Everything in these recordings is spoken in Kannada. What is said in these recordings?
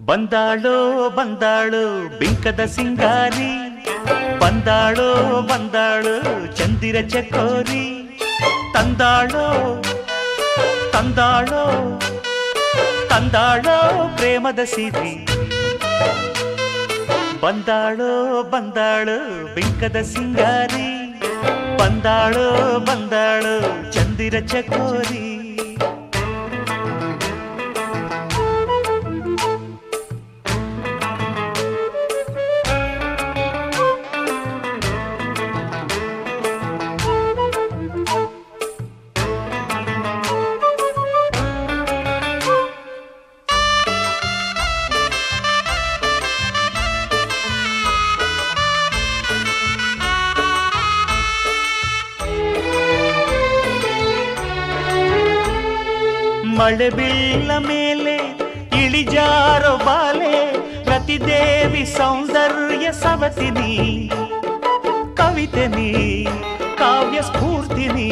ಬಂದಾಳೋ ಬಂದಾಳು ಬಿಂಕದ ಸಿಂಗಾರಿ ಬಂದಾಳೋ ಬಂದಾಳು ಚಂದಿರ ಚಕೋರಿ ತಂದಾಳೋ ತಂದಾಳೋ ತಂದಾಳೋ ಪ್ರೇಮದ ಸಿರಿ ಬಂದಾಳೋ ಬಂದಾಳು ಬಿಂಕದ ಸಿಂಗಾರಿ ಬಂದಾಳೋ ಬಂದಾಳು ಚಂದಿರ ಚಕೋರಿ ಮಳೆ ಬೀಳ ಮೇಲೆ ಇಳಿಜಾರೋ ಬಾಲೆ ಪ್ರತಿದೇವಿ ಸೌಂದರ್ಯ ಸವತಿನಿ ಕವಿತೆ ನೀ ಕಾವ್ಯ ಸ್ಫೂರ್ತಿನಿ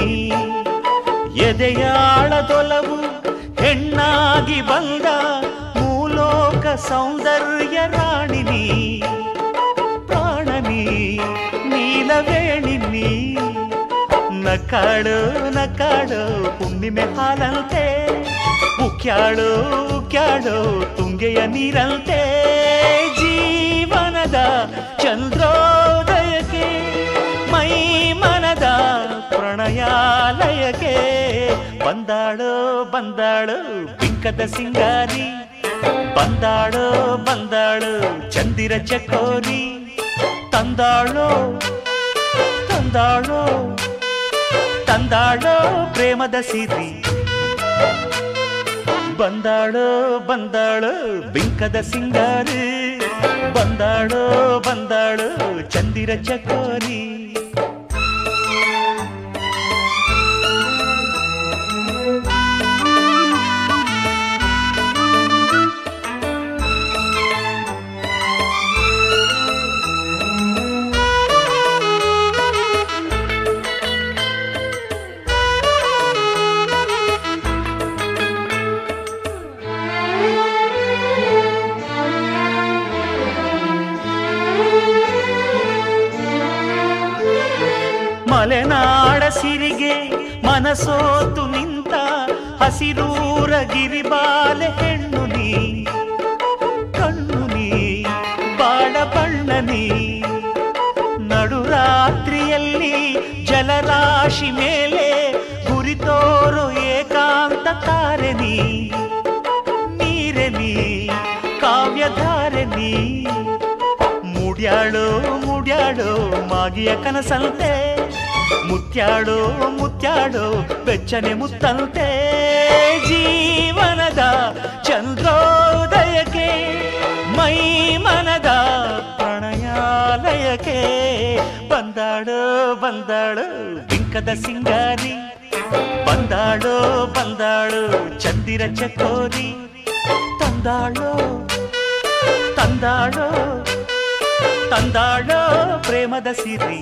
ಎದೆಯಾಳದೊಲವು ಹೆಣ್ಣಾಗಿ ಬಂದ ಮೂಲೋಕ ಸೌಂದರ್ಯ ರಾಣಿನಿ ಪ್ರಾಣನಿ ನೀಲವೇಣಿನಿ ನಕಾಡು ನಕಾಡು ಹುಣ್ಣಿಮೆ ಹಾಲಂತೆ ಉಕ್ಯಾಳು ಉಕ್ಯಾಳು ತುಂಗೆಯ ನೀರಂತೆ ಜೀವನದ ಚಂದ್ರೋದಯಕ್ಕೆ ಮೈ ಮನದ ಪ್ರಣಯಾಲಯಕ್ಕೆ ಬಂದಾಳು ಬಂದಾಳು ಬಿಂಕದ ಸಿಂಗಾರಿ ಬಂದಾಳು ಬಂದಾಳು ಚಂದಿರ ಚಕೋರಿ ತಂದಾಳೋ ತಂದಾಳೋ ತಂದಾಳೋ ಪ್ರೇಮದ ಸಿರಿ ಬಂದಾಳೋ ಬಂದಾಳು ಬಿಂಕದ ಸಿಂಗಾರಿ ಬಂದಾಳೋ ಬಂದಾಳು ಚಂದಿರ ಚಕೋರಿ ಮಲೆನಾಡ ಸಿರಿಗೆ ಮನಸೋತು ನಿಂತ ಹಸಿರೂರ ಗಿರಿಬಾಲೆ ಹೆಣ್ಣು ನೀ ಕಣ್ಣು ನೀ ಬಾಳ ಬಣ್ಣ ನೀ ನಡುರಾತ್ರಿಯಲ್ಲಿ ಜಲರಾಶಿ ಮೇಲೆ ಗುರಿತೋರು ಏಕಾಂತ ತಾರೆ ನೀ ನೀರೆ ನೀ ಕಾವ್ಯಧಾರೆ ನೀ ಮುಡ್ಯಾಳೋ ಮುಡ್ಯಾಳೋ ಮಾಗಿಯ ಕನಸಂತೆ ಮುತ್ಯಾಡೋ ಮುತ್ಯಾಡೋ ಬೆಚ್ಚನೆ ಮುತ್ತಂತೆ ಜೀವನದ ಚಂದ್ರೋದಯಕ್ಕೆ ಮೈ ಮನದ ಪ್ರಣಯಾಲಯಕ್ಕೆ ಬಂದಾಳೋ ಬಂದಾಳು ಬಿಂಕದ ಸಿಂಗಾರಿ ಬಂದಾಳೋ ಬಂದಾಳು ಚಂದಿರ ಚಕೋರಿ ತಂದಾಳೋ ತಂದಾಳೋ ತಂದಾಳೋ ಪ್ರೇಮದ ಸಿರಿ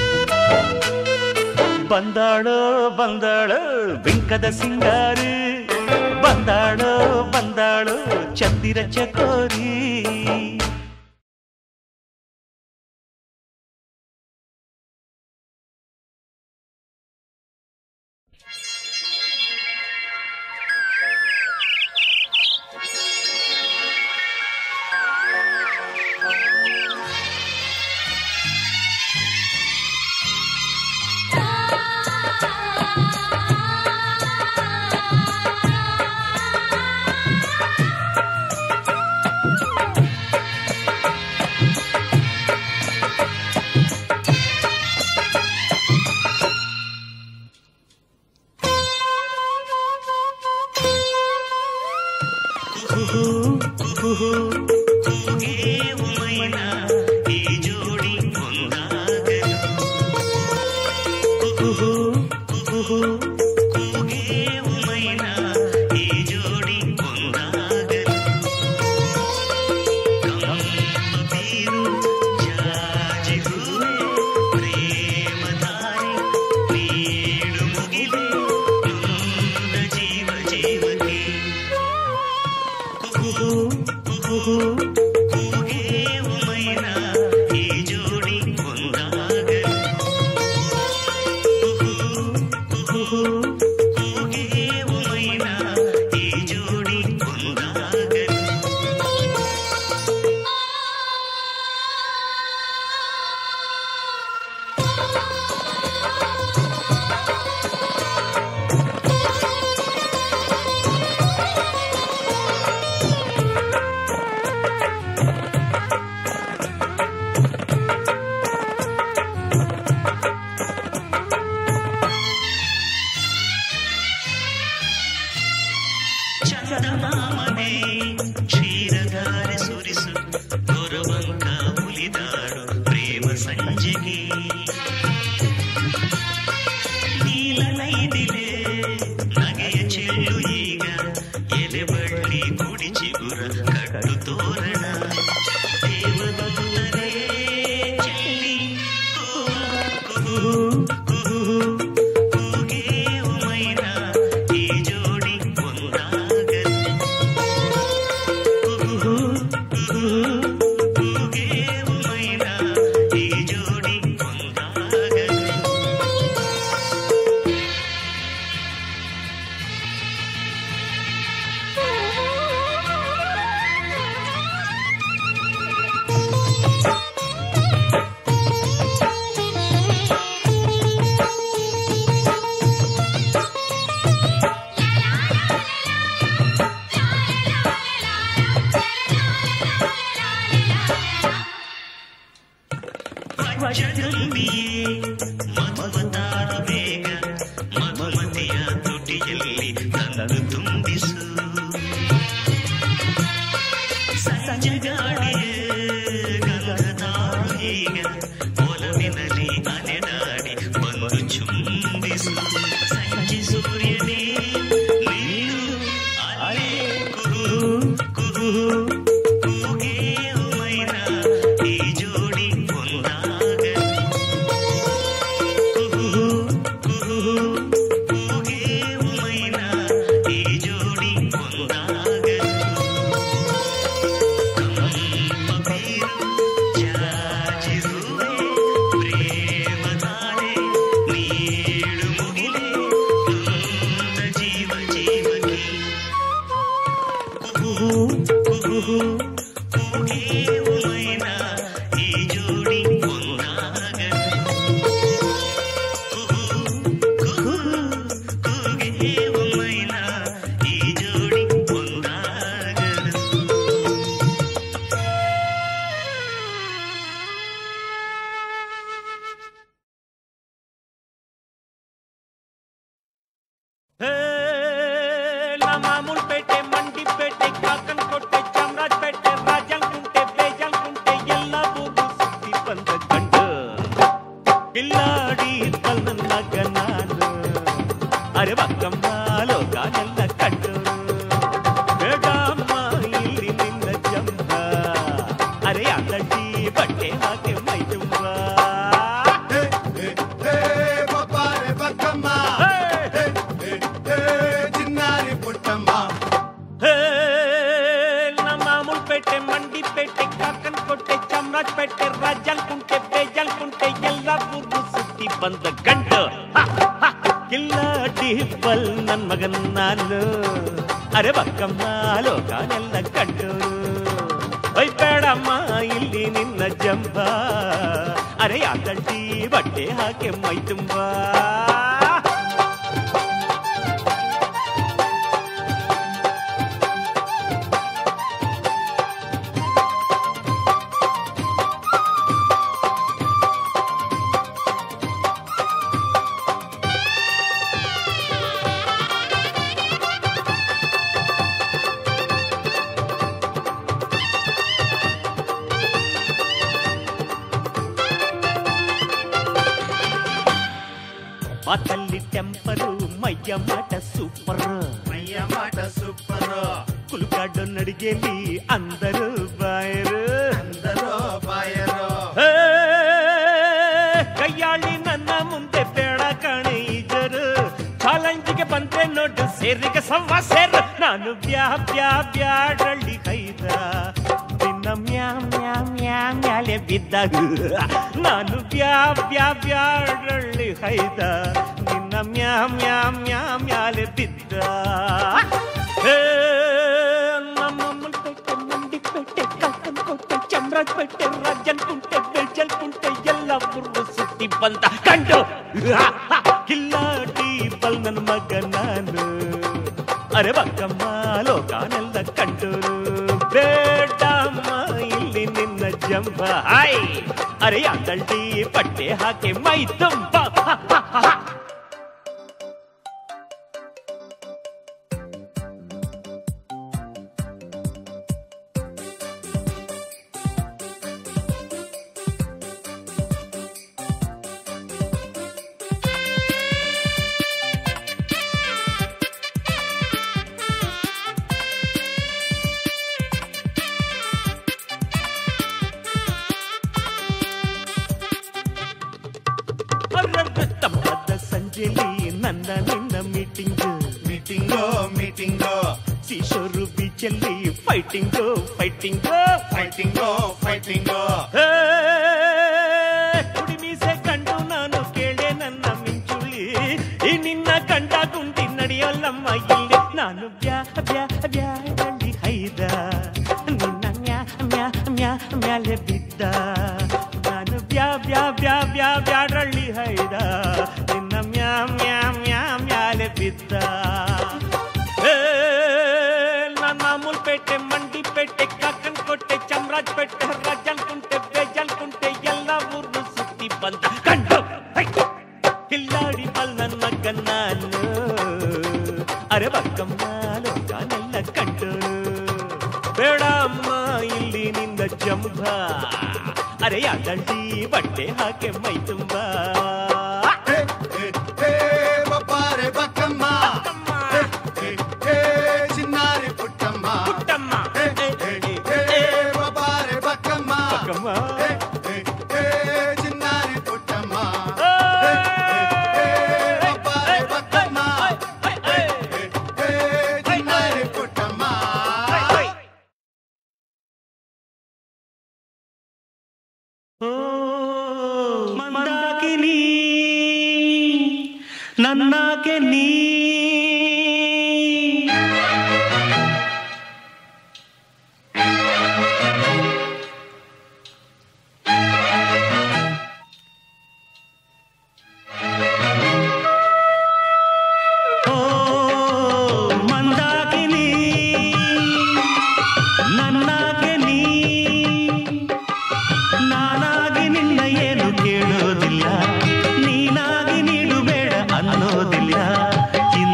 ಬಂದಾಳೋ ಬಂದಾಳು ಬಿಂಕದ ಸಿಂಗಾರಿ ಬಂದಾಳೋ ಬಂದಾಳು ಚಂದಿರ ಚಕೋರಿ ಕೂಗೆ ಉಮೈನ ಈ ಜೋಡಿ ಒಂದಾಗಲಿ ಕೂಗೆ ಉಮೈನ ಈ ಜೋಡಿ ಒಂದಾಗಲಿ ಚಂದಮಾಮನೆ ಕ್ಷೀರಧಾರೆ ಸುರಿಸು ಗೊರವಂಕ ಮುಲಿದಾಡು ಪ್ರೇಮ ಸಂಜೆಗೆ ನೀಲನೈದಿಲೆ ನಗೆಯ ಚೆಲ್ಲು ಈಗ ಎಲೆ ಬಳ್ಳಿ ಕುಡಿ ಚಿಗುರ ಕಟ್ಟು ತೋರಣ ದೇವದೂತರೇ ಚೆಲ್ಲಿ ಕುಹು ಕುಹು ಕೂಗೆ ಉಮೈನ ಈ ಜೋಡಿ ಒಂದಾಗಲಿ ಕುಹು ಕೂಗೆ ಉಮೈನ ಈ ಜೋಡಿ ಒಂದಾಗಲಿ ವಜ್ರದುಂಬಿಯೇ ಮಧುವತಾರ ಬೇಗ ಮಧುಮತಿಯ ತುಟಿಯಲ್ಲಿ ತಂದು ತುಂಬಿಸು ಸಂಜೆಗಾಡಿಯೇ ಗಂಧದಾರು ಈಗ ಒಲವಿನಲ್ಲಿ ಅಲೆದಾಡಿ ಬಂದು ಚುಂಬಿಸು ಸಂಜೆ ಸೂರ್ಯನೇ ನಿಲ್ಲು ಅಲೆ ಕುಹು ಕುಹು ಕೂಗೆ ಉಮೈನ ಈ ಜೋಡಿ ಒಂದಾಗಲಿ ಕುಹು ಕುಹು ಕೂಗೆ ಉಮೈನ ಈ ಜೋಡಿ ಒಂದಾಗಲಿ ಕಂಪಬೀರು ಜಾಜಿರುವೆ ಪ್ರೇಮಧಾರೆ ನೀಡು ಮುಗಿಲೆ ನೊಂದ ಜೀವ ಜೀವಕ್ಕೆ ಕುಹು ಕುಹು ಕೂಗೆ ಉಮೈನ ಈ ಜೋಡಿ ಒಂದಾಗಲಿ ಕುಹು ಕುಹು ಕೂಗೆ ಉಮೈನ ಈ ಜೋಡಿ ಒಂದಾಗಲಿ ಮಾಮೂಲ್ಪೇಟೆ ಮಂಡಿಪೇಟೆ ಕಾಕನಕೋಟೆ ಚಾಮರಾಜಪೇಟೆ ರಾಜಲ್ಕುಂಟೆ ಬೇಜಲ್ಕುಂಟೆ ಎಲ್ಲ ಊರು ಸುತ್ತಿ ಬಂದ ಕಂಡು ಕಿಲ್ಲಾಡಿ ನನ್ನ ಮಗ ನಾನು ಅರೆ ಬಕ್ಕಮ್ಮ ಲೋಕಾನೆಲ್ಲ ಕಂಡು ಬೇಗಮ್ಮ ಇಲ್ಲಿ ನಿನ್ನ ಜಂಬ ಅರೆ ಅಂಗಡಿ ಬಟ್ಟೆ ಹಾಕಿ ಮೈ ತುಂಬ ಬಪ್ಪಾರೆ ಬಕ್ಕಮ್ಮ ಹೇ! ಹೇ, ಹೇ, ಚಿನ್ನಾರಿ ಪುಟ್ಟಮ್ಮ ಹೇ, ನಮ್ಮ ಮುಲ್ಪೇಟೆ ಮಂಡಿಪೇಟೆ ಕಾಕನಕೋಟೆ ಚಾಮರಾಜಪೇಟೆ ರಾಜಲ್ಕುಂಟೆ ಬೇಜಲ್ಕುಂಟೆ ಎಲ್ಲ ಊರು ಸುತ್ತಿ ಬಂದ ಗಂಡು ಹ, ಹ, ಕಿಲ್ಲಾಡಿ ಬಲ್ ನನ್ ಮಗನ್ ನಾನು ಅರೆ ಬಕ್ಕಮ್ಮ ಲೋಕಾನೆಲ್ಲ ಕಂಡು ಒಯ್ ಬೇಡಮ್ಮ ಇಲ್ಲಿ ನಿನ್ನ ಜಂಬ ಅರೆ ಯಾಕಂಟಿ ಬಟ್ಟೆ ಹಾಕಿ ಮೈ ತುಂಬಾ ಮಾತಲ್ಲಿ ಟೆಂಪರು ಮೈಯ ಮಾಟ ಸೂಪರ್ ಮೈಯ ಮಾಟ ಸೂಪರ್ ಕುಲುಕಾಡು ನಡಿಗೆಲಿ ಅಂದರು ಬಾಯರು ಅಂದರೋ ಬಾಯರೋ ಹೇ, ಕೈಯಾಳಿ ನನ್ನ ಮುಂದೆ ಬೇಡ ಕಾಣೆ ಈಜರು ಚಾಲೆಂಜ್ಗೆ ಬಂದ್ರೆ ನೋಡು ಸೇರಿಗೆ ಸವ್ವ ಸೇರು ನಾನು ಬ್ಯಾ ಬ್ಯಾ ಬ್ಯಾಡಳ್ಳಿ ಕೈದ ಮೇಲೆ ಬಿದ್ದ ನಾನು ಬ್ಯಾ ಬ್ಯಾ ಬ್ಯಾಡಳ್ಳಿ ಹೈದ ನಿನ್ನ ಮ್ಯಾ ಮ್ಯಾ ಮ್ಯಾ ಮ್ಯಾಲೆ ಬಿದ್ದ ಹೇ, ನಮ್ಮ ಮುಲ್ಪೇಟೆ ಮಂಡಿಪೇಟೆ ಕಾಕನಕೋಟೆ ಚಾಮರಾಜಪೇಟೆ ರಾಜನ್ಕುಂಟೆ ಬೆಳ್ಜಲ್ಕುಂಟೆ ಎಲ್ಲ ಬುರ್ರು ಸುತ್ತಿ ಬಂದ ಕಂಡು ಕಿಲ್ಲಾಡಿ ಬಲ್ ನನ್ನ ಮಗ ನಾನು ಅರೆ ಬಕ್ಕಮ್ಮ ಲೋಕಾನೆಲ್ಲ ಕಂಡು ಬೇಡಮ್ಮ ಇಲ್ಲಿ ನಿನ್ನ ಜಂಬ ಹಾಯ್ ಅರೆ ಯಾದಳ್ಳಿ ಬಟ್ಟೆ ಹಾಕಿ ಮೈ ತುಂಬ ಅರ್ರರ್ರ ತಂಪಾದ ಸಂಜೆಲಿ ನನ್ನ ನಿನ್ನ ಮೀಟಿಂಗ್ ಮೀಟಿಂಗೋ ಮೀಟಿಂಗೋ ಸೀಶೋರು ಬೀಚಲ್ಲಿ ಫೈಟಿಂಗು ಫೈಟಿಂಗು ಫೈಟಿಂಗೋ ಫೈಟಿಂಗೋ ಕುಡಿ ಮೀಸೆ ಕಂಡು ನಾನು ಕೇಳೆ ನನ್ನ ಮಿಂಚುಳಿ ಈ ನಿನ್ನ ಕಂಡ ಗುಂಡಿ ನಡೆಯೋಲ್ಲಮ್ಮ ಇಲ್ಲಿ ನಾನು ಬ್ಯಾ ಬ್ಯಾ ಬ್ಯಾ ಗಂಡಿ ಹೈದ ನಿನ್ನ ಮ್ಯಾ ಮ್ಯಾ ಮ್ಯಾ ಮ್ಯಾಲೆ ಬಿದ್ದ ನಾನು ಬ್ಯಾ ಬ್ಯಾ ಬ್ಯಾ ಬ್ಯಾ ಬ್ಯಾಡಳ್ಳಿ ಹೈದ ನಿನ್ನ ಮ್ಯಾ ಮ್ಯಾ ಮ್ಯಾ ಮ್ಯಾಲೆ ಬಿದ್ದ ಏ, ನನ್ನ ಮುಲ್ಪೇಟೆ ಮಂಡಿಪೇಟೆ ಕಾಕನಕೋಟೆ ಚಾಮರಾಜಪೇಟೆ ರಾಜನ್ಕುಂಟೆ ಬೇಜನ್ಕುಂಟೆ ಎಲ್ಲ ಊರ್ನು ಸುತ್ತಿ ಬಂದ ಕಂಡು ಹೈ! ಕಿಲ್ಲಾಡಿ ಬಲ್ ನನ್ನ ಮಗ ನಾನು ಅರೆ ಬಕ್ಕಮ್ಮ ಲೋಕಾನೆಲ್ಲ ಕಂಡು ಬೇಡಮ್ಮ ಇಲ್ಲಿ ನಿನ್ನ ಜಂಬ ಅರೆ ಯಾದಳ್ಳಿ ಬಟ್ಟೆ ಹಾಕೆ ಮೈ ತುಂಬಾ ಹೇ ಹೇ ಹೇ ಬಪ್ಪಾರೆ ಬಕ್ಕಮ್ಮ ಹೇ ಹೇ ಹೇ ಚಿನ್ನಾರಿ ಪುಟ್ಟಮ್ಮ ಪುಟ್ಟಮ್ಮ ಹೇ ಹೇ ಹೇ ಬಪ್ಪಾರೆ ಬಕ್ಕಮ್ಮ ಬಕ್ಕಮ್ಮ. ಹೇ ಹೇ ಹೇ ಚಿನ್ನಾರಿ ಪುಟ್ಟಮ್ಮ ಹೇ ಹೇ ಹೇ ಬಪ್ಪಾರೆ ಬಕ್ಕಮ್ಮ ಹೇ ಹೇ ಹೇ ಚಿನ್ನಾರಿ ಪುಟ್ಟಮ್ಮ ಮಂದಾಕಿನಿ ನನ್ನಾಕೆ ನೀ ಓ ಮಂದಾಕಿನಿ ನನ್ನಾಗೆ ನೀ ನಾನಾಗಿ ನಿನ್ನ ಏನು ಕೇಳೋದಿಲ್ಲ ನೀನಾಗಿ ನೀಡು ಬೇಡ ಅನ್ನೋದಿಲ್ಲ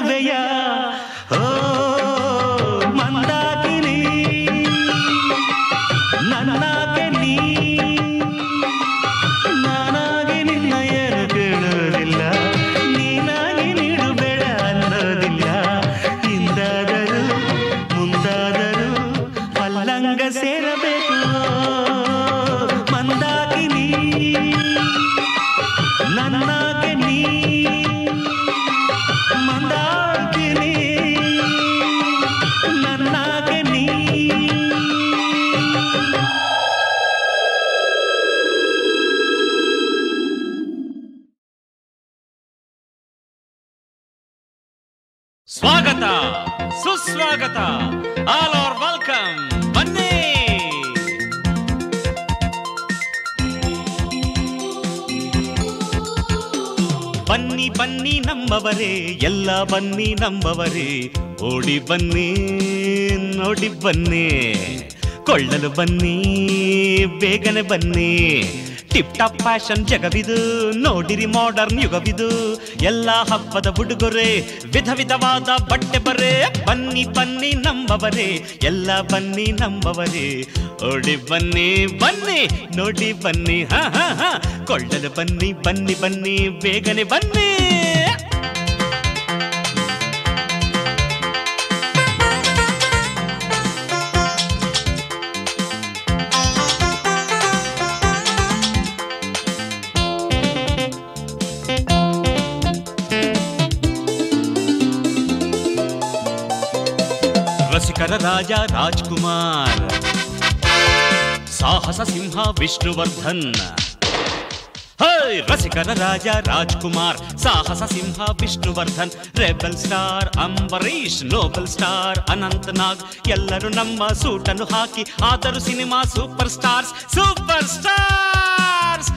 ಚೆಲುವೆಯ ಓ ಮಂದಾಕಿನಿ ನನ್ನಾಗೆ ನೀ ನಾನಾಗಿ ನಿನ್ನ ಏನು ಕೇಳೋದಿಲ್ಲ ನೀನಾಗಿ ನೀಡು ಬೇಡ ಅನ್ನೋದಿಲ್ಲ ಹಿಂದಾದರೂ ಮುಂದಾದರೂ ಪಲ್ಲಂಗ ಸೇರಬೇಕು ಮಂದಾಕಿನಿ ನನ್ನಾಗೆ ನೀ ಮಂದಾಕಿನಿ ನನ್ನಾಗೆ ನೀ ಸ್ವಾಗತ ಸುಸ್ವಾಗತ ಆಲ್ ಆರ್ ವೆಲ್ಕಮ್ ಬನ್ನಿ ಬನ್ನಿ ಬನ್ನಿ ನಮ್ಮವರೇ ಎಲ್ಲ ಬನ್ನಿ ನಮ್ಮವರೇ ಓಡಿ ಬನ್ನಿ ನೋಡಿ ಬನ್ನಿ ಕೊಳ್ಳಲು ಬನ್ನಿ ಬೇಗನೆ ಬನ್ನಿ ಟಿಪ್ ಟಾಪ್ ಫ್ಯಾಷನ್ ಜಗವಿದು ನೋಡಿರಿ ಮಾಡರ್ನ್ ಯುಗವಿದು ಎಲ್ಲ ಹಬ್ಬದ ಉಡುಗೊರೆ ವಿಧ ವಿಧವಾದ ಬಟ್ಟೆ ಬರೆ ಬನ್ನಿ ಬನ್ನಿ ನಂಬವರೇ ಎಲ್ಲ ಬನ್ನಿ ನಂಬವರೇ ಓಡಿ ಬನ್ನಿ ಬನ್ನಿ ನೋಡಿ ಬನ್ನಿ ಹಾ ಹಾ ಹಾ ಕೊಳ್ಳಲು ಬನ್ನಿ ಬನ್ನಿ ಬನ್ನಿ ಬೇಗನೆ ಬನ್ನಿ ರಸಿಕರ ರಾಜ ರಾಜ್ಕುಮಾರ್ ಸಾಹಸ ಸಿಂಹ ವಿಷ್ಣುವರ್ಧನ್ ಹೈ ರಸಿಕರ ರಾಜ ರಾಜ್ಕುಮಾರ್ ಸಾಹಸ ಸಿಂಹ Vishnuvardhan rebel star Ambareesh noble star Anant Nag ಎಲ್ಲರೂ ನಮ್ಮ ಸೂಟನ್ನು ಹಾಕಿ ಆದರೂ cinema super stars super stars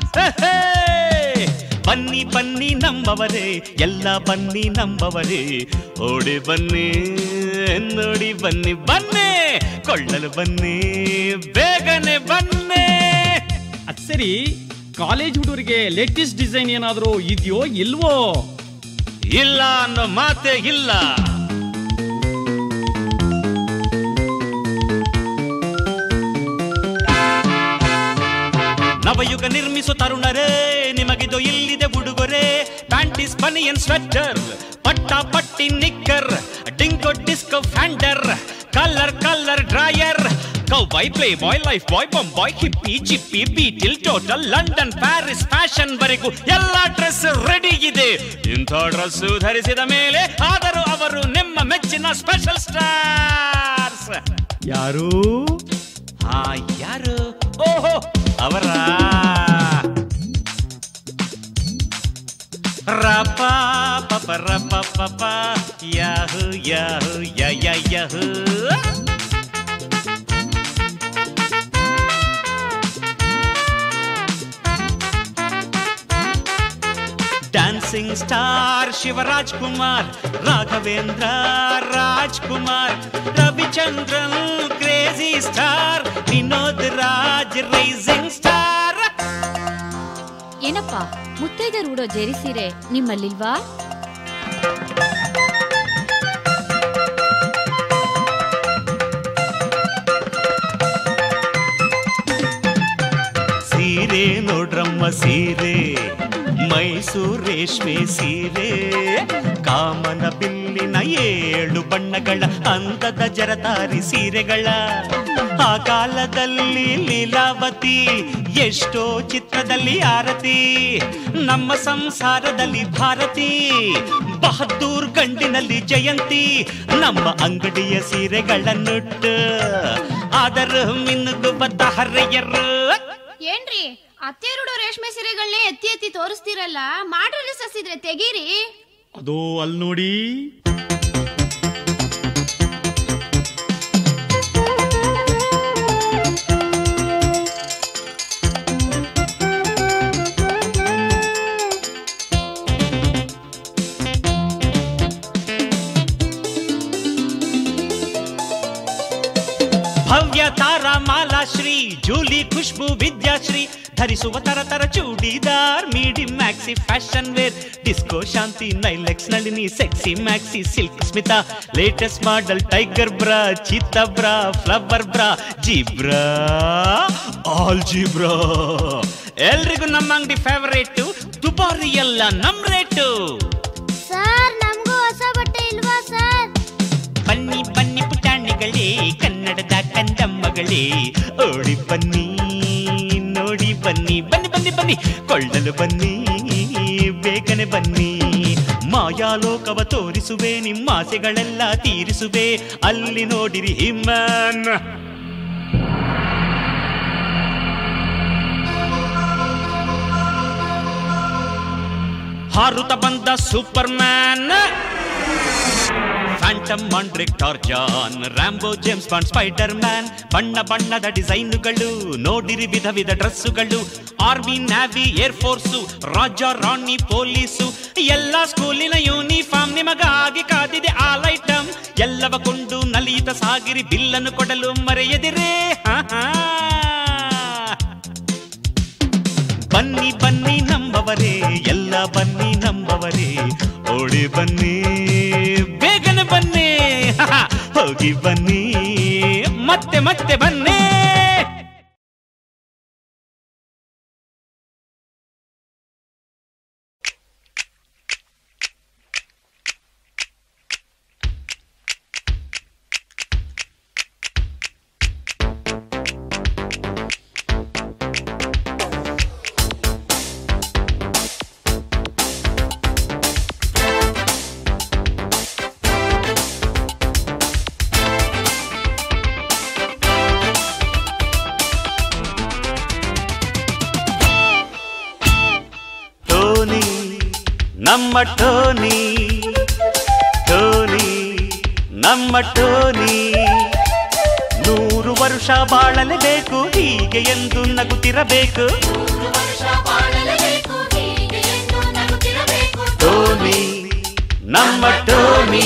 ಬನ್ನಿ ಬನ್ನಿ ನಂಬವರೇ ಎಲ್ಲ ಬನ್ನಿ ನಂಬವರೇ ಓಡಿ ಬನ್ನಿ ನೋಡಿ ಬನ್ನಿ ಬನ್ನಿ ಕೊಳ್ಳಲು ಬನ್ನಿ ಬೇಗನೆ ಬನ್ನಿ ಅದ್ ಸರಿ ಕಾಲೇಜ್ ಹುಡುಗರಿಗೆ ಲೇಟೆಸ್ಟ್ ಡಿಸೈನ್ ಏನಾದರೂ ಇದೆಯೋ ಇಲ್ವೋ ಇಲ್ಲ ಅನ್ನೋ ಮಾತೇ ಇಲ್ಲ ನವಯುಗ ನಿರ್ಮಿಸೋ ತರುಣರೇ ನಿಮಗಿದು ಇಲ್ಲಿದೆ ಉಡುಗೊರೆ ಪ್ಯಾಂಟಿಸ್ ಬನಿಯನ್ ಸ್ವೆಟರ್ ಪಟ್ಟ ಪಟ್ಟಿ ನಿಕ್ಕರ್ ಡಿಂಗೋ ಡಿಸ್ಕೋ ಫ್ಯಾಂಡರ್ colour colour dryer cowboy playboy life boy bum boy hippie ಚಿಪ್ಪಿ beetle total London Paris fashion ವರೆಗೂ ಎಲ್ಲ ಡ್ರೆಸ್ ರೆಡಿ ಇದೆ ಇಂಥ ಡ್ರೆಸ್ ಧರಿಸಿದ ಮೇಲೆ ಆದರೂ ಅವರು ನಿಮ್ಮ ಮೆಚ್ಚಿನ ಸ್ಪೆಷಲ್ ಸ್ಟಾರ್ಸ್ ಯಾರು ಆ ಯಾರು ಓಹೋ ಅವರ ರಪ ಪಪ ರಪ ಪಪ ಯಾಹು ಯಾಹು ಯ ಯ ಯಹು dancing star Shivaraj Kumar Raghavendra Raj Kumar Ravichandran crazy star Vinod Raj rising star ಏನಪ್ಪ ಮುತ್ತೈದೆರು ಉಡೋ ಜೆರಿ ಸೀರೆ ನಿಮ್ಮಲ್ಲಿಲ್ವಾ ಸೀರೆ ನೋಡ್ರಮ್ಮ ಸೀರೆ ಮೈಸೂರು ರೇಷ್ಮೆ ಸೀರೆ ಕಾಮನ ಬಿಲ್ಲಿನ ಏಳು ಬಣ್ಣಗಳ ಅಂದದ ಜರತಾರಿ ಸೀರೆಗಳ ಆ ಕಾಲದಲ್ಲಿ ಲೀಲಾವತಿ ಎಷ್ಟೋ ಚಿತ್ರದಲ್ಲಿ ಆರತಿ ನಮ್ಮ ಸಂಸಾರದಲ್ಲಿ ಭಾರತಿ ಬಹದ್ದೂರ್ ಗಂಡಿನಲ್ಲಿ ಜಯಂತಿ ನಮ್ಮ ಅಂಗಡಿಯ ಸೀರೆಗಳನ್ನುಟ್ಟು ಆದರೂ ಮಿನ್ನುಗುವ ಹರೆಯರು ಏನ್ರಿ ಅತ್ತೆರುಡು ರೇಷ್ಮೆ ಸೀರೆಗಳನ್ನೇ ಎತ್ತಿ ಎತ್ತಿ ತೋರಿಸ್ತಿರಲ್ಲ ಮಾಡ್ರಲ್ಲಿ ಸಸಿದ್ರೆ ತೆಗೀರಿ ಅದು ಅಲ್ಲಿ ನೋಡಿ ಭವ್ಯ ತಾರಾ ಮಾಲಾ ಶ್ರೀ ಜೂಲಿ ಖುಷ್ಬು ವಿದ್ಯಾಶ್ರೀ ಧರಿಸುವ ತರ ತರ churidar midi maxi fashion wear disco Shanti ನೈಲೆಕ್ಸ್ Nalini sexy maxi Silk Smitha latest model tiger bra cheetah bra flower bra zebra all zebra ಎಲ್ರಿಗೂ ನಮ್ಮ ಅಂಗಡಿ ಫೇವರೇಟ್ ದುಬಾರಿ ಎಲ್ಲ ನಮ್ ರೇಟು ಸರ್ ನಮಗೂ ಹೊಸ ಬಟ್ಟೆ ಇಲ್ವಾ ಸರ್ ಬನ್ನಿ ಬನ್ನಿ ಪುಟಾಣಿಗಳೇ ಕನ್ನಡದ ಕಂದಮ್ಮಗಳೇ ಓಡಿ ಬನ್ನಿ ನೋಡಿ ಬನ್ನಿ ಬನ್ನಿ ಬನ್ನಿ ಬನ್ನಿ ಕೊಳ್ಳಲು ಬನ್ನಿ ಬೇಗನೆ ಬನ್ನಿ ಮಾಯಾಲೋಕವ ತೋರಿಸುವೆ ನಿಮ್ಮ ಆಸೆಗಳೆಲ್ಲ ತೀರಿಸುವೆ ಅಲ್ಲಿ ನೋಡಿರಿ ಹಿಮ್ಮನ್ ಹಾರುತ್ತ ಬಂದ Superman Phantom Mandrake Tarzan Rambo James Bond Spiderman ಬಣ್ಣ ಬಣ್ಣದ ಡಿಸೈನುಗಳು ನೋಡಿರಿ ವಿಧ ವಿಧ ಡ್ರೆಸ್ಸುಗಳು ಆರ್ಮಿ ನ್ಯಾವಿ ಏರ್ ಫೋರ್ಸು ರಾಜ ರಾಣಿ ಪೊಲೀಸು ಎಲ್ಲ ಸ್ಕೂಲಿನ ಯೂನಿಫಾರ್ಮ್ ನಿಮಗಾಗಿ ಕಾದಿದೆ ಆಲ್ ಐಟಮ್ ಎಲ್ಲವ ಕೊಂಡು ನಲಿಯುತ್ತ ಸಾಗಿರಿ ಬಿಲ್ಲನ್ನು ಕೊಡಲು ಮರೆಯದಿರೇ ಹಾ ಹಾ ಬನ್ನಿ ಬನ್ನಿ ನಂಬವರೇ ಎಲ್ಲ ಬನ್ನಿ ನಂಬವರೇ ಓಡಿ ಬನ್ನಿ ಬೇಗನೆ ಬನ್ನಿ ಹೋಗಿ ಬನ್ನಿ ಮತ್ತೆ ಮತ್ತೆ ಬನ್ನಿ ಟೋನಿ ನಮ್ಮ ಟೋನಿ ಟೋನಿ ನಮ್ಮ ಟೋನಿ ನೂರು ವರ್ಷ ಬಾಳಲೇಬೇಕು ಹೀಗೆ ಎಂದು ನಗುತ್ತಿರಬೇಕು ಟೋನಿ ನಮ್ಮ ಟೋನಿ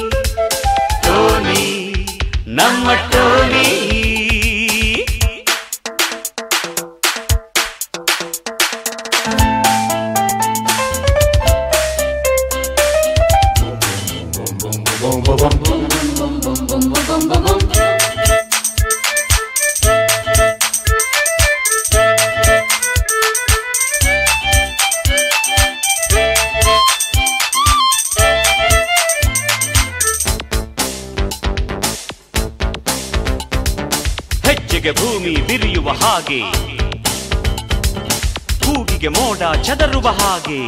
ಟೋನಿ ನಮ್ಮ ಟೋನಿ ಹೆಜ್ಜೆಗೆ ಭೂಮಿ ಬಿರಿಯುವ ಹಾಗೆ ಕೂಗಿಗೆ ಮೋಡ ಚದರುವ ಹಾಗೆ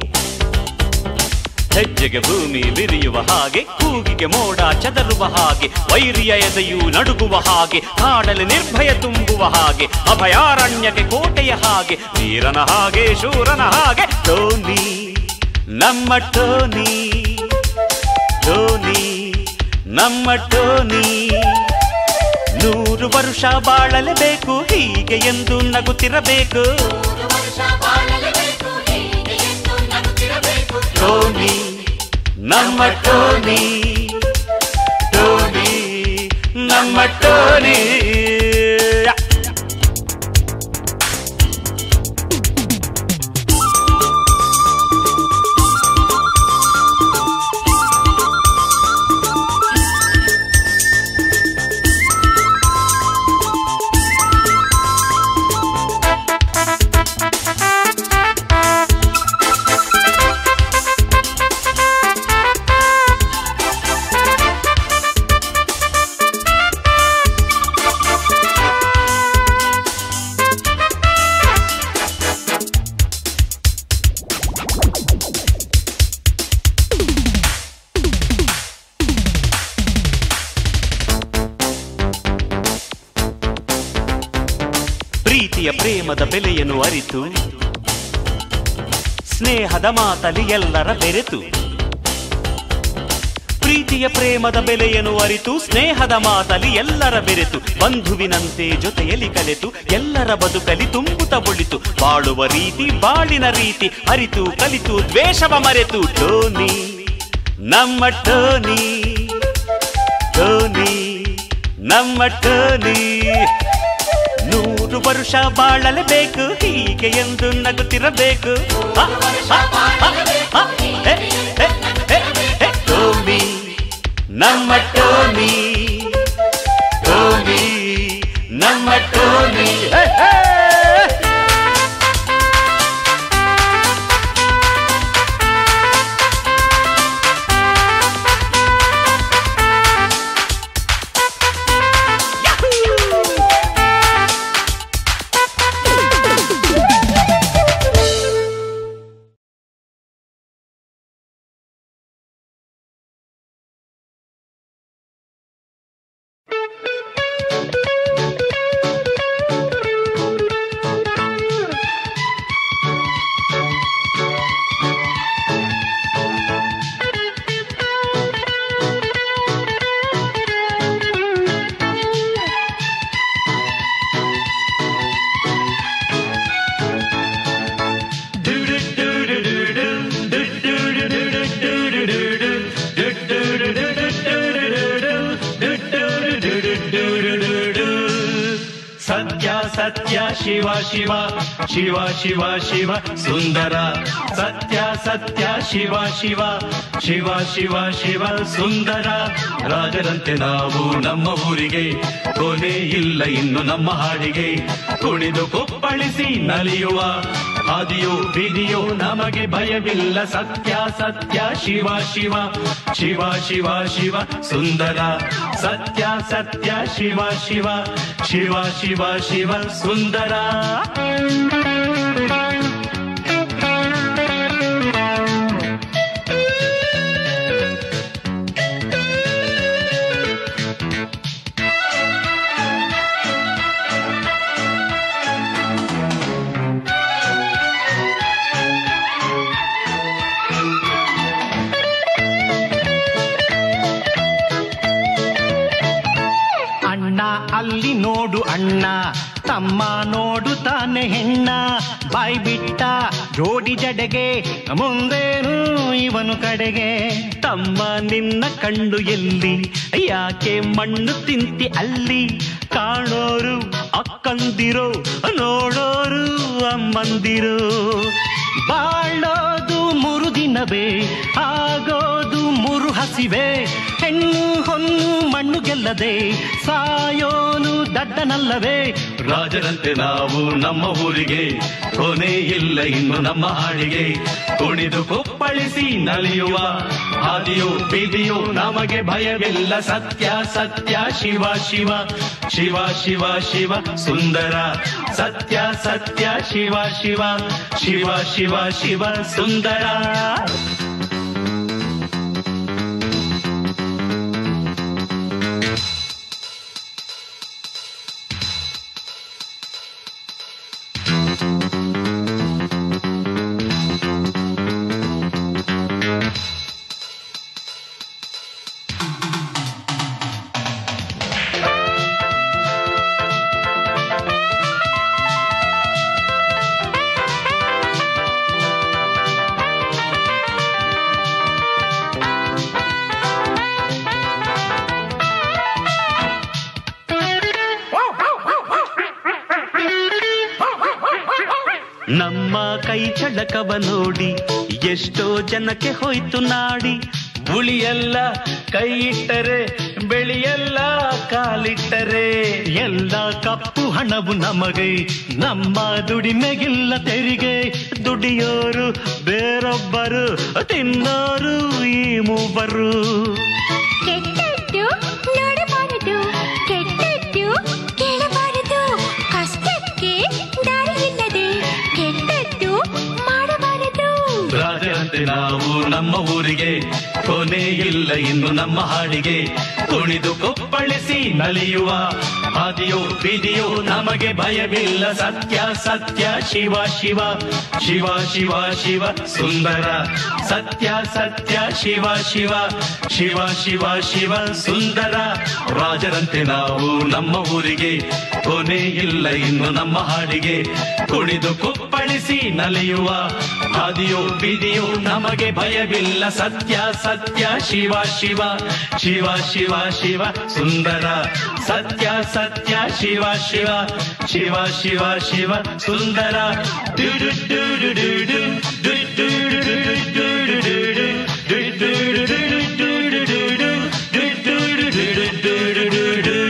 ಹೆಜ್ಜೆಗೆ ಭೂಮಿ ಬಿರಿಯುವ ಹಾಗೆ ಕೂಗಿಗೆ ಮೋಡ ಚದರುವ ಹಾಗೆ ವೈರಿಯ ಎದೆಯು ನಡುಗುವ ಹಾಗೆ ಕಾಡಲು ನಿರ್ಭಯ ತುಂಬುವ ಹಾಗೆ ಅಭಯಾರಣ್ಯಕ್ಕೆ ಕೋಟೆಯ ಹಾಗೆ ವೀರನ ಹಾಗೆ ಶೂರನ ಹಾಗೆ ಟೋನಿ ನಮ್ಮ ಟೋನಿ ಟೋನಿ ನಮ್ಮ ಟೋನಿ ನೂರು ವರ್ಷ ಬಾಳಲೇಬೇಕು ಹೀಗೆ ಎಂದು ನಗುತ್ತಿರಬೇಕು ಟೋನಿ ನಮ್ಮ ಟೋನಿ ಟೋನಿ ನಮ್ಮ ಟೋನಿ ಪ್ರೀತಿಯ ಪ್ರೇಮದ ಬೆಲೆಯನ್ನು ಅರಿತು ಸ್ನೇಹದ ಮಾತಲಿ ಎಲ್ಲರ ಬೆರೆತು ಪ್ರೀತಿಯ ಪ್ರೇಮದ ಬೆಲೆಯನ್ನು ಅರಿತು ಸ್ನೇಹದ ಮಾತಲಿ ಎಲ್ಲರ ಬೆರೆತು ಬಂಧುವಿನಂತೆ ಜೊತೆಯಲ್ಲಿ ಕಲೆತು ಎಲ್ಲರ ಬದುಕಲಿ ತುಂಬುತ್ತ ಬೊಳಿತು ಬಾಳುವ ರೀತಿ ಬಾಳಿನ ರೀತಿ ಅರಿತು ಕಲಿತು ದ್ವೇಷವ ಮರೆತು ಟೋನಿ ನಮ್ಮ ಟೋನಿ ಟೋನಿ ನಮ್ಮ ಟೋನಿ ನೂರು ವರುಷ ಬಾಳಲೇಬೇಕು ಹೀಗೆ ಎಂದು ನಗುತ್ತಿರಬೇಕು ಆ, ಆ, ಆ, ಆ, ಹೇ, ಹೇ, ಹೇ, ಹೇ. ಟೋಮಿ ನಮ್ಮ ಟೋಮಿ ಟೋಮಿ ನಮ್ಮ ಟೋಮಿ ಹೇ, ಹೇ. ಸತ್ಯ ಸತ್ಯ ಶಿವ ಶಿವ ಶಿವ ಶಿವ ಶಿವ ಸುಂದರ ಸತ್ಯ ಸತ್ಯ ಶಿವ ಶಿವ ಶಿವ ಶಿವ ಶಿವ ಸುಂದರ ರಾಜರಂತೆ ನಾವು ನಮ್ಮ ಊರಿಗೆ ಕೊನೆ ಇಲ್ಲ ಇನ್ನು ನಮ್ಮ ಹಾಡಿಗೆ ಕುಣಿದು ಕುಪ್ಪಳಿಸಿ ನಲಿಯುವ ಹಾದಿಯೋ ಬೀದಿಯೋ ನಮಗೆ ಭಯವಿಲ್ಲ ಸತ್ಯ ಸತ್ಯ ಶಿವ ಶಿವ ಶಿವ ಶಿವ ಶಿವ ಸುಂದರ ಸತ್ಯ ಸತ್ಯ ಶಿವ ಶಿವ ಶಿವ ಶಿವ ಶಿವ ಸುಂದರ ಅಣ್ಣ ಅಲ್ಲಿ ನೋಡು ಅಣ್ಣ ತಮ್ಮ ನೋಡು ತಾನೆ ಹೆಣ್ಣ ಬಾಯ್ ಬಿಟ್ಟ ಜೋಡಿ ಜಡೆಗೆ ಮುಂದೇನು ಇವನು ಕಡೆಗೆ ತಮ್ಮ ನಿನ್ನ ಕಂಡು ಎಲ್ಲಿ ಯಾಕೆ ಮಣ್ಣು ತಿಂತಿ ಅಲ್ಲಿ ಕಾಣೋರು ಅಕ್ಕಂದಿರೋ ನೋಡೋರು ಅಮ್ಮಂದಿರೋ ಬಾಳೋದು ಮೂರು ದಿನವೇ ಆಗೋದು ಮೂರು ಹಸಿವೆ ಹೆಣ್ಣು ಹೊನ್ನು ಮಣ್ಣು ಗೆಲ್ಲದೆ ಸಾಯೋನು ದಡ್ಡನಲ್ಲವೇ ರಾಜರಂತೆ ನಾವು ನಮ್ಮ ಊರಿಗೆ ಕೊನೆ ಇಲ್ಲ ಇನ್ನು ನಮ್ಮ ಹಾಡಿಗೆ ಕುಣಿದು ಕುಪ್ಪಳಿಸಿ ನಲಿಯುವ ಹಾದಿಯೋ ಬೀದಿಯೋ ನಮಗೆ ಭಯವಿಲ್ಲ ಸತ್ಯ ಸತ್ಯ ಶಿವ ಶಿವ ಶಿವ ಶಿವ ಶಿವ ಸುಂದರ ಸತ್ಯ ಸತ್ಯ ಶಿವ ಶಿವ ಶಿವ ಶಿವ ಶಿವ ಸುಂದರ ನಮ್ಮ ಕೈ ಚಳಕವ ನೋಡಿ ಎಷ್ಟೋ ಜನಕ್ಕೆ ಹೋಯ್ತು ನಾಡಿ ಉಳಿಯಲ್ಲ ಕೈ ಇಟ್ಟರೆ ಬೆಳೆಯಲ್ಲ ಕಾಲಿಟ್ಟರೆ ಎಲ್ಲ ಕಪ್ಪು ಹಣವು ನಮಗೆ ನಮ್ಮ ದುಡಿಮೆಗಿಲ್ಲ ತೆರಿಗೆ ದುಡಿಯೋರು ಬೇರೊಬ್ಬರು ತಿನ್ನೋರು ಈ ಮೂವರು ಕೆಟ್ಟದ್ದು ನೋಡಬಾರದು ಕೆಟ್ಟದ್ದು ಕೇಳಬಾರದು ಕಷ್ಟಕ್ಕೆ ದಾರಿ ಇಲ್ಲದೆ ಕೆಟ್ಟದ್ದು ಮಾಡಬಾರದು ರಾಜರಂತೆ ನಾವು ನಮ್ಮ ಊರಿಗೆ ಕೊನೆ ಇಲ್ಲ ಇನ್ನು ನಮ್ಮ ಹಾಡಿಗೆ ಕುಣಿದು ಕೊಪ್ಪಳಿಸಿ ನಲಿಯುವ ಹಾದಿಯೋ ಬೀದಿಯೋ ನಮಗೆ ಭಯವಿಲ್ಲ ಸತ್ಯ ಸತ್ಯ ಶಿವ ಶಿವ ಶಿವ ಶಿವ ಶಿವ ಸುಂದರ ಸತ್ಯ ಸತ್ಯ ಶಿವ ಶಿವ ಶಿವ ಶಿವ ಶಿವ ಸುಂದರ ರಾಜರಂತೆ ನಾವು ನಮ್ಮ ಊರಿಗೆ ಕೊನೆ ಇಲ್ಲ ಇನ್ನು ನಮ್ಮ ಹಾಡಿಗೆ ಕುಣಿದು ಕುಪ್ಪಳಿಸಿ ನಲಿಯುವ ಹಾದಿಯೋ ಬೀದಿಯೋ ನಮಗೆ ಭಯವಿಲ್ಲ ಸತ್ಯ ಸತ್ಯ ಶಿವ ಶಿವ ಶಿವ ಶಿವ ಶಿವ ಸುಂದರ ಸತ್ಯ ಸತ್ಯ ಶಿವ ಶಿವ ಶಿವ ಶಿವ ಶಿವ ಸುಂದರ ಡು ಡು ಡು ಡು ಡು ಡು, ಡು ಡು ಡು ಡು ಡು ಡು ಡು ಡು, ಡು ಡು ಡು ಡು ಡು ಡು ಡು ಡು ಡು, ಡು ಡು ಡು ಡು ಡು ಡು ಡು ಡು ಡು.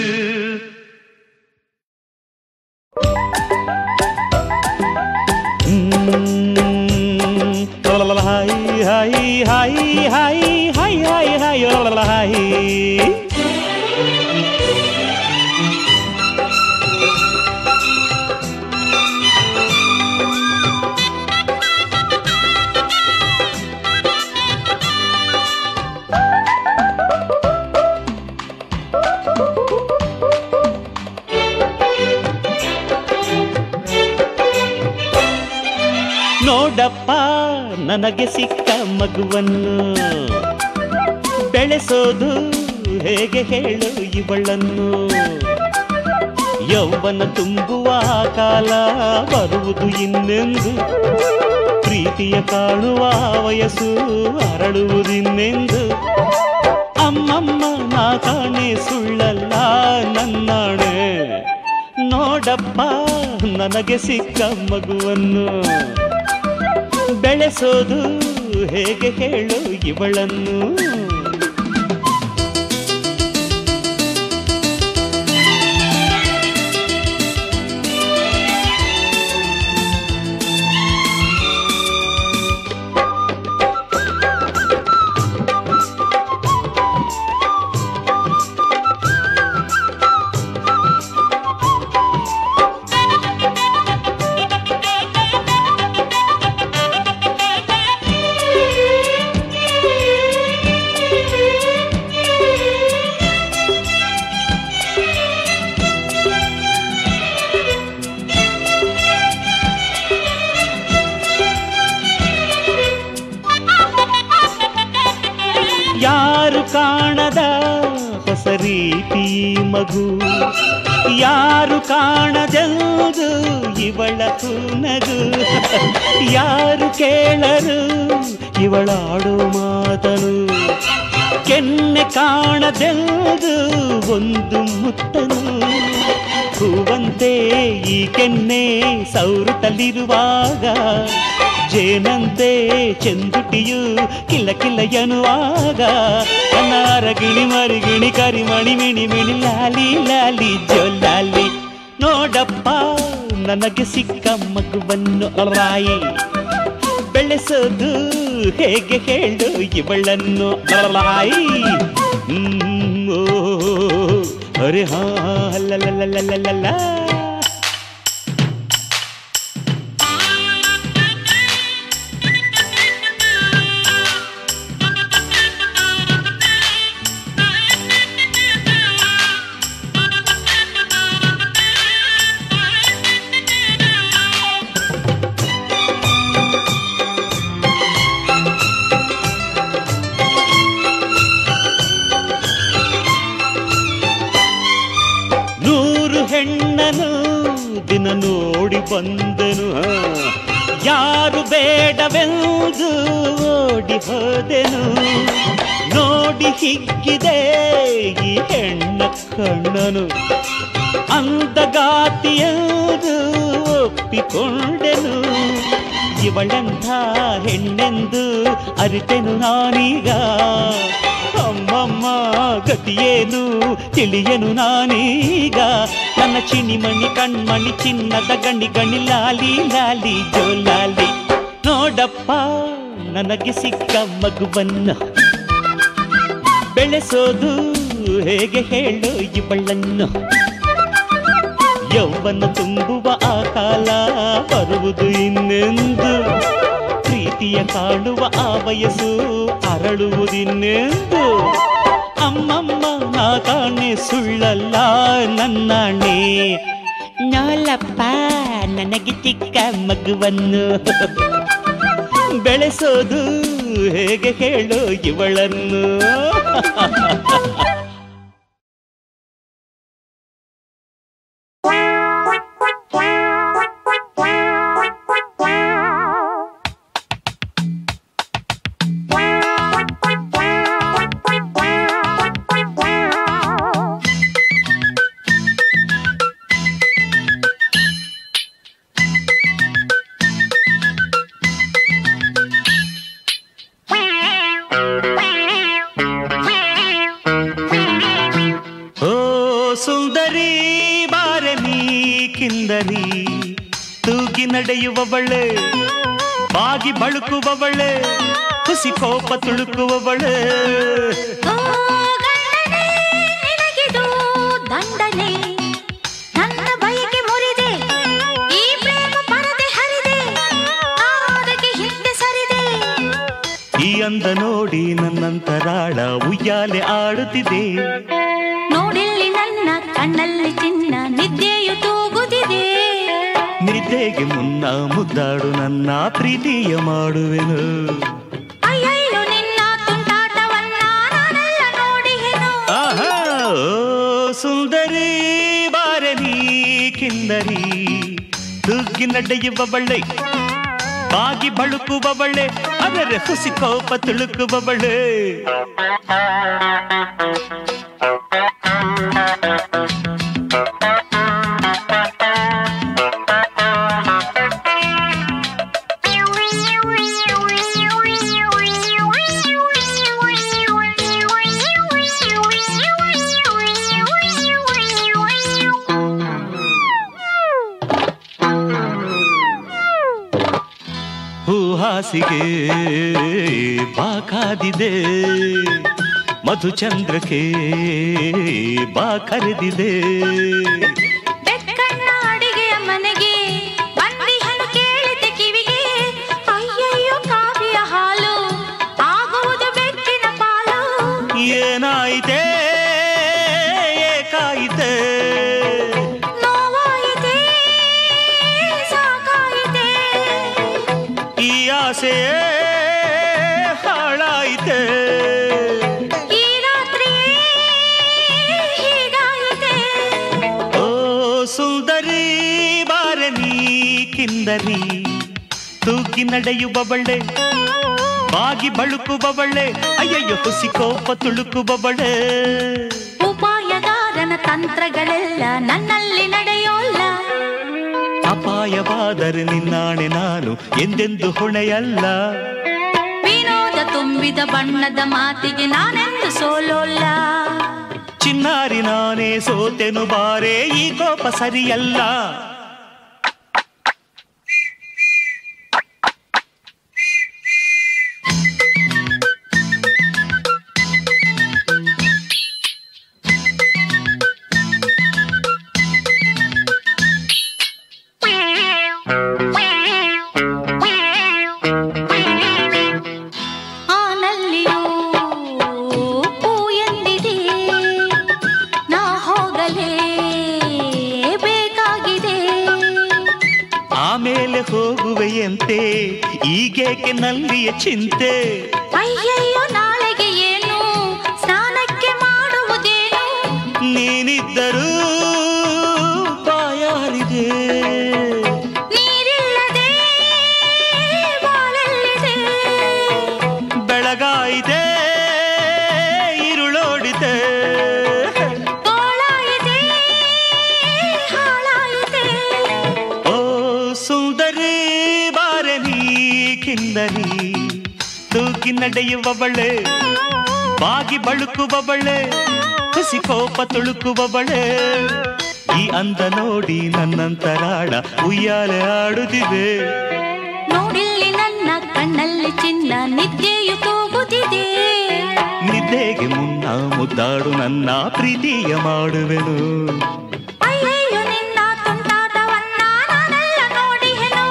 Hi hi hi hi hi hi hi hi ನೋಡಪ್ಪ ನನಗೆ ಸಿಕ್ಕ ಮಗುವನ್ನು ಬೆಳೆಸೋದು ಹೇಗೆ ಹೇಳು ಇವಳನ್ನು ಯೌವನ ತುಂಬುವ ಕಾಲ ಬರುವುದು ಇನ್ನೆಂದು ಪ್ರೀತಿಯ ಕಾಣುವ ವಯಸ್ಸು ಅರಳುವುದಿನ್ನೆಂದು ಅಮ್ಮಮ್ಮ ನಾ ಕಾಣೆ ಸುಳ್ಳಲ್ಲ ನನ್ನಾಣೆ ನೋಡಪ್ಪ ನನಗೆ ಸಿಕ್ಕ ಮಗುವನ್ನು ಬೆಳೆಸೋದು ಹೇಗೆ ಹೇಳು ಇವಳನ್ನು ಯಾರು ಕಾಣದ ಹೊಸ ರೀತಿ ಮಗು ಯಾರು ಕಾಣದೆಂದು ಇವಳ ನಗು ಯಾರು ಕೇಳರು ಇವಳಾಡೋ ಮಾತನು ಕೆನ್ನೆ ಕಾಣದೆಂದು ಒಂದು ಮುತ್ತನು ಹೂವಂತೆ ಈ ಕೆನ್ನೆ ಸೌರುತ್ತಲಿರುವಾಗ ಜೇನಂತೆ ಚೆಂದುಟಿಯು ಕಿಲ್ಲ ಕಿಲ್ಲ ಎನ್ನುವಾಗ ಅನಾರಗಿಣಿ ಮರಿಗಿಣಿ ಕರಿಮಣಿ ಮಿಣಿ ಮಿಣಿ ಲಾಲಿ ಲಾಲಿ ಜೋಲಾಲಿ ನೋಡಪ್ಪ ನನಗೆ ಸಿಕ್ಕ ಮಗುವನ್ನು ರಾಯಿ ಬೆಳೆಸೋದು ಹೇಗೆ ಹೇಳು ಇವಳನ್ನು ರಾಯಿ ಹ್ಮ್, ಓ, ಅರೆ ಹಾ ಲಲಲಲಲಲಲ. ನೂರು ಹೆಣ್ಣನು ದಿನ ನೋಡಿ ಬಂದನು ಆ. ಯಾರು ಬೇಡವೆಂದು ಓಡಿ ಹೋದೆನು ನೋಡಿ ಹಿಗ್ಗಿದೆ ಈ ಹೆಣ್ಣ ಕಣ್ಣನು ಅಂದಗಾತಿಯದು ಒಪ್ಪಿಕೊಂಡೆನು ಇವಳಂಥ ಹೆಣ್ಣೆಂದು ಅರಿತೆನು ನಾನೀಗ ಅಮ್ಮಮ್ಮ ಗತಿಯೇನು ತಿಳಿಯನು ನಾನೀಗ ನನ್ನ ಚಿಣಿಮಣಿ ಕಣ್ಮಣಿ ಚಿನ್ನದ ಗಣಿ ಗಣಿ ಲಾಲಿ ಲಾಲಿ ಜೋಲಾಲಿ ನೋಡಪ್ಪ ನನಗೆ ಸಿಕ್ಕ ಮಗುವನ್ನು ಬೆಳೆಸೋದು ಹೇಗೆ ಹೇಳು ಇವಳನ್ನು ಯೌವನ ತುಂಬುವ ಆ ಕಾಲ ಬರುವುದು ಇನ್ನೆಂದು ಪ್ರೀತಿಯ ಕಾಣುವ ಆ ವಯಸ್ಸು ಅರಳುವುದಿನ್ನೆಂದು ಅಮ್ಮಮ್ಮ ನಾ ಕಾಣೆ ಸುಳ್ಳಲ್ಲ ನನ್ನಾಣೆ ನಾಲಪ್ಪ ನನಗೆ ಚಿಕ್ಕ ಮಗುವನ್ನು ಬೆಳೆಸೋದು ಹೇಗೆ ಹೇಳು ಇವಳನ್ನು ನಡೆಯುವವಳೆ ಬಾಗಿ ಬಳುಕುವವಳೆ ಹುಸಿ ಕೋಪ ತುಳುಕುವವಳೆ ಓ ಗಂಡನೇ ನಿನಗಿದು ದಂಡನೆ ನನ್ನ ಬಯಕೆ ಮುರಿದೆ ಈ ಪ್ರೇಮ ಪರದೆ ಹರಿದೆ ಆದಕ್ಕೆ ಹಿಂದೆ ಸರಿದೆ ಈ ಅಂದ ನೋಡಿ ನನ್ನಂತರಾಳ ಉಯ್ಯಾಲೆ ಆಡುತ್ತಿದೆ ನೋಡಿಲ್ಲಿ ನನ್ನ ಕಣ್ಣಲ್ಲಿ ಚಿನ್ನ ನಿದ್ದೆಯು ತೂಗುತ್ತಿದೆ ನಿದ್ದೆಗೆ ಮುನ್ನ ಮುದ್ದಾಡು ನನ್ನ ಪ್ರೀತಿಯ ಮಾಡುವೆನು ಅಯ್ಯಯ್ಯೋ ನಿನ್ನ ತುಂಟಾಟವನ್ನ ನಾನೆಲ್ಲ ನೋಡಿಹೆನು ಆಹಾ ಓ ಸುಂದರಿ ಬಾರನಿ ಕಿನ್ನರಿ ತೂಗಿ ನಡೆಯುವವಳೆ ಬಾಗಿ ಬಳುಕುವವಳೆ ಅದರ ಹುಸಿ ಕೋಪ ತುಳುಕುವವಳೆ ಹೂ ಹಾಸಿಗೆ ಬಾಕಾದಿದೆ ಮಧುಚಂದ್ರಕ್ಕೆ ಬಾ ಕರೆದಿದೆ ಬೆಕ್ಕಣ್ಣ ಅಡಿಗೆಯ ಮನೆಗೆ ಬಂದಿಹನು ಕೇಳಿದೆ ಕಿವಿಗೆ ಅಯ್ಯಯ್ಯೋ ಕಾವಿಯ ಹಾಲು ಆಗುವುದು ಬೆಕ್ಕಿನ ಪಾಲು ಏನಾಯಿತೆ ಏಕಾಯಿತೆ ನೋವಾಯಿತೆ ಸಾಕಾಯಿತೆ ಈ ಆಸೆ ಹಾಳಾಯಿತೆ ಈ ರಾತ್ರಿ ಹೀಗಾಯಿತೆ ಓ ಸುಂದರಿ ಬಾರನಿ ಕಿಂದರಿ ತೂಗಿ ನಡೆಯುವವಳೆ ಬಾಗಿ ಬಳುಕುವವಳೆ ಅಯ್ಯಯ್ಯೋ ಹುಸಿ ಕೋಪ ತುಳುಕುವವಳೆ ಉಪಾಯಗಾರನ ತಂತ್ರಗಳೆಲ್ಲ ನನ್ನಲ್ಲಿ ನಡೆಯೋಲ್ಲ ಅಪಾಯವಾದರೆ ನಿನ್ನಾಣೆ ನಾನು ಎಂದೆಂದು ಹೊಣೆಯಲ್ಲ ವಿನೋದ ತುಂಬಿದ ಬಣ್ಣದ ಮಾತಿಗೆ ನಾನೆಂದು ಸೋಲೋಲ್ಲ ಚಿನ್ನಾರಿ ನಾನೇ ಸೋತೆನು ಬಾರೆ ಈ ಕೋಪ ಸರಿಯಲ್ಲ ಆ ನಲ್ಲಿಯೂ ಹೂ ಎಂದಿದೆ ನಾ ಹೋಗಲೇ ಬೇಕಾಗಿದೆ ಆಮೇಲೆ ಹೋಗುವೆಯಂತೆ ಈಗೇಕೆ ನಲ್ಲಿಯ ಚಿಂತೆ ಅಯ್ಯಯ್ಯೋ ನಾಳೆಗೆ ಏನು ಸ್ನಾನಕ್ಕೆ ಮಾಡುವುದೇನು ನೀನಿದ್ದರೂ ಬಾಯಾರಿದೆ ನೀರಿಲ್ಲದೆ ಬಾಳೆಲ್ಲಿದೆ ಬೆಳಗಾಯಿದೆ ಇರುಳೋಡಿದೆ ಗೋಳಾಯಿದೆ ಹಾಳಾಯಿದೆ ಓ ಸುಂದರಿ ಬಾರನಿ ಕಿಂದರಿ ತೂಗಿ ನಡೆಯುವವಳೆ ಬಾಗಿ ಬಳುಕುವವಳೆ ಹುಸಿ ಕೋಪ ತುಳುಕುವವಳೆ ಈ ಅಂದ ನೋಡಿ ನನ್ನಂತರಾಳ ಉಯ್ಯಾಲೆ ಆಡುತ್ತಿದೆ ನೋಡಿಲ್ಲಿ ನನ್ನ ಕಣ್ಣಲ್ಲಿ ಚಿನ್ನ ನಿದ್ದೆಯು ತೂಗುತ್ತಿದೆ ನಿದ್ದೆಗೆ ಮುನ್ನ ಮುದ್ದಾಡು ನನ್ನ ಪ್ರೀತಿಯ ಮಾಡುವೆನು ಅಯ್ಯಯ್ಯೋ ನಿನ್ನ ತುಂಟಾಟವನ್ನ ನಾನೆಲ್ಲ ನೋಡಿಹೆನು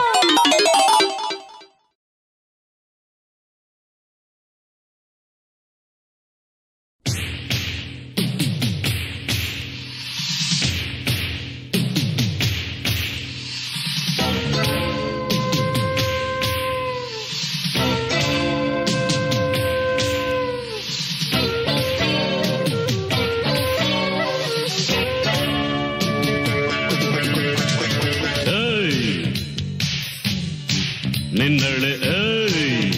ಏಯ್ ನಿನ್ನಳೆ ಏಯ್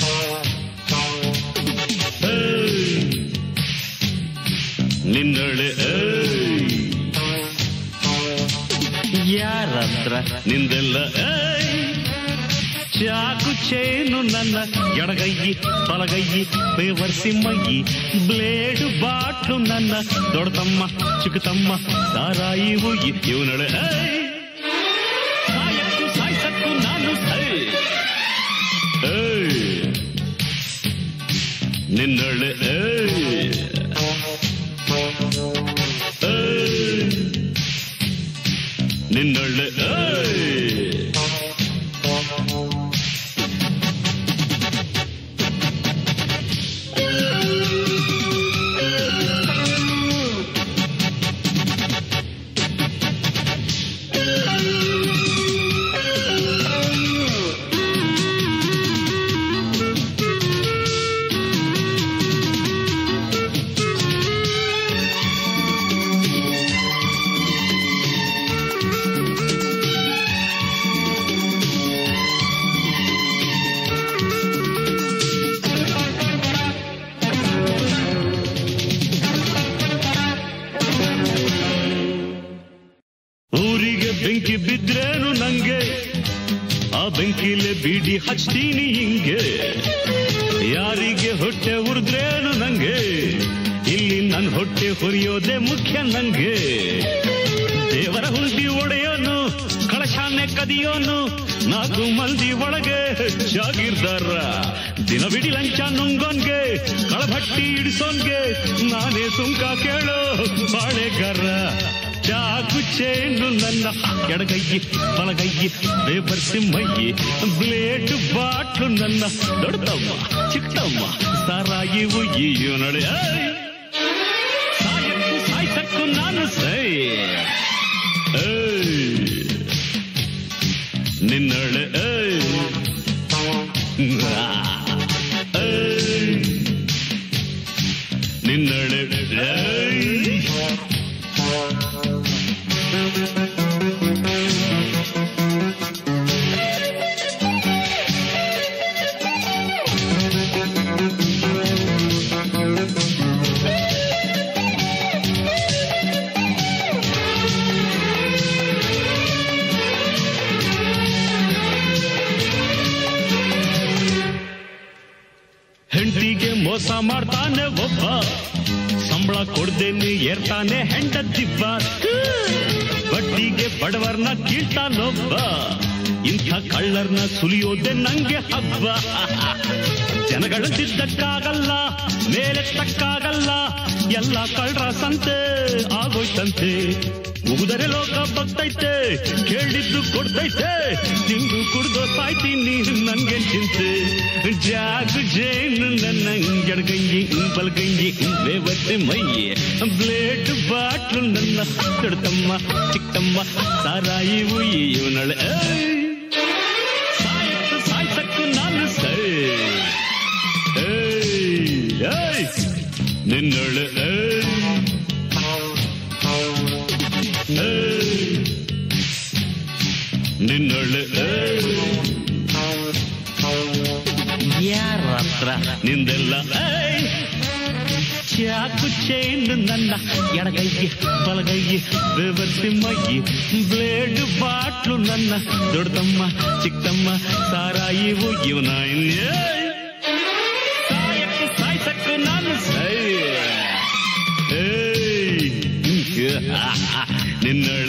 ಏಯ್ ನಿನ್ನಳೆ ಏಯ್ ಯಾರತ್ರ ನಿಂದೆಲ್ಲ ಏಯ್ ಚಾಕು ಚೇನು ನನ್ನ ಎಡಗೈಯಿ ಬಲಗೈಯಿ ಬೇವರ್ಸಿ ಮೈಯಿ ಬ್ಲೇಡು ಬಾಟ್ಲು ನನ್ನ ದೊಡ್ಡತಮ್ಮ ಚಿಕ್ಕತಮ್ಮ ಸಾರಾಯಿ ಹುಯ್ಯಿ ಇವನಳೆ ಏಯ್ ಸಾಯತ್ತು ಸಾಯ್ಸತ್ತ ನಿನ್ನೊಳ್ಳೆ ಏಯ್. ಏಯ್. ನಿನ್ನೊಳ್ಳೆ ಏಯ್. ಊರಿಗೆ ಬೆಂಕಿ ಬಿದ್ರೇನು ನಂಗೆ ಆ ಬೆಂಕಿಲೆ ಬೀಡಿ ಹಚ್ತೀನಿ ಹಿಂಗೆ ಯಾರಿಗೆ ಹೊಟ್ಟೆ ಉರಿದ್ರೇನು ನಂಗೆ ಇಲ್ಲಿ ನನ್ ಹೊಟ್ಟೆ ಹುರಿಯೋದೇ ಮುಖ್ಯ ನಂಗೆ ದೇವರ ಹುಂಡಿ ಒಡೆಯೋನು ಕಳಶಾನೆ ಕದಿಯೋನು ನಾಲ್ಕು ಮಂದಿ ಒಳಗೆ ಜಾಗೀರ್ದಾರ ದಿನ ಬಿಡಿ ಲಂಚ ನುಂಗೋನ್ಗೆ ಕಳಭಟ್ಟಿ ಇಡಿಸೋನ್ಗೆ ನಾನೇ ಸುಂಕ ಕೇಳೋ ಬಾಳೆಗಾರ ಚಾಕು ಚೇನು ನನ್ನ ಎಡಗೈಯಿ ಬಲಗೈಯಿ ಬೇಬರ್ಸಿ ಮೈಯಿ ಬ್ಲೇಡ್ ಬಾಟ್ಲು ನನ್ನ ದೊಡ್ಡಮ್ಮ ಚಿಕ್ಕಮ್ಮ ಸಾರಾಯಿ ಉಯ್ಯಿಯು ನಡೆ ಏಯ್! ಸಾಯಕ್ಕೂ ಸಾಯ್ಸಕ್ಕೂ ನಾನು ಸೈ ಏಯ್! ನಿನ್ನೊಳೆ ಏಯ್! ಆ! ಏಯ್! ನಿನ್ನೊಳೆ ಏಯ್! ಹೆಂಡತಿಗೆ ಮೋಸ ಮಾಡ್ತಾನೆ ಒಬ್ಬ ಸಂಬಳ ಕೊಡ್ದೇನೆ ಏರ್ತಾನೆ ಹೆಂಡತಿಬ್ಬ ಬಡ್ಡಿಗೆ ಬಡವರ್ನ ಕೀಳ್ತಾನೊಬ್ಬ ಇಂಥ ಕಳ್ಳರ್ನ ಸುಲಿಯೋದೆ ನಂಗೆ ಹಬ್ಬ ಜನಗಳು ತಿದ್ದಕ್ಕಾಗಲ್ಲ ಮೇಲೆ ತಕ್ಕಾಗಲ್ಲ ಎಲ್ಲ ಕಳ್ರ ಸಂತೆ ಆಗೋಯ್ತಂತೆ ಮುಗಿದರೆ ಲೋಕ ಬಗ್ತೈತೆ ಕೇಳಿದ್ದು ಕೊಡ್ತೈತೆ ತಿಂದು ಕುಡ್ದು ಸಾಯ್ತೀನಿ ನನ್ಗೆ ಚಿಂತೆ ಜಾಗ ಜೇನು ನನ್ನ ಎಡಗಂಗಿ ಬಲಗಂಗಿ ಬೇವತ್ತೆ ಮೈಯೆ ಬ್ಲೇಡ್ ಬಾಟ್ಲು ನನ್ನ ದೊಡ್ಡಮ್ಮ ಚಿಕ್ಕಮ್ಮ ಸಾರಾಯಿ ಉಯ್ಯಿ ಇವನಳೆ ಸಾಯತ್ತು ಸಾಯ್ಸಕ್ಕು ನಾನು ಸೈ ಏಯ್, ಏಯ್, ನಿನ್ನೊಳೆ ಏಯ್, ಏಯ್, ನಿನ್ನೊಳೆ ಏಯ್. ಯಾರ ಹತ್ರ ನಿಂದೆಲ್ಲ ಏಯ್, ಚಾಕು ಚೈನ್ ನನ್ನ ಎಡಗೈಗೆ ಬಲಗೈಗೆ ಬೆವರ್ಸಿ ಮೈಯಿ ಬ್ಲೇಡ್ ಬಾಟ್ಲು ನನ್ನ ದೊಡ್ಡಮ್ಮ ಚಿಕ್ಕಮ್ಮ ಸಾರಾಯಿ ಇವನ ಸಾಯಕ್ಕೆ ಸಾಯ್ಸಕ್ಕೆ ನಾನು ಸೈ ಏಯ್, ನಿನ್ನ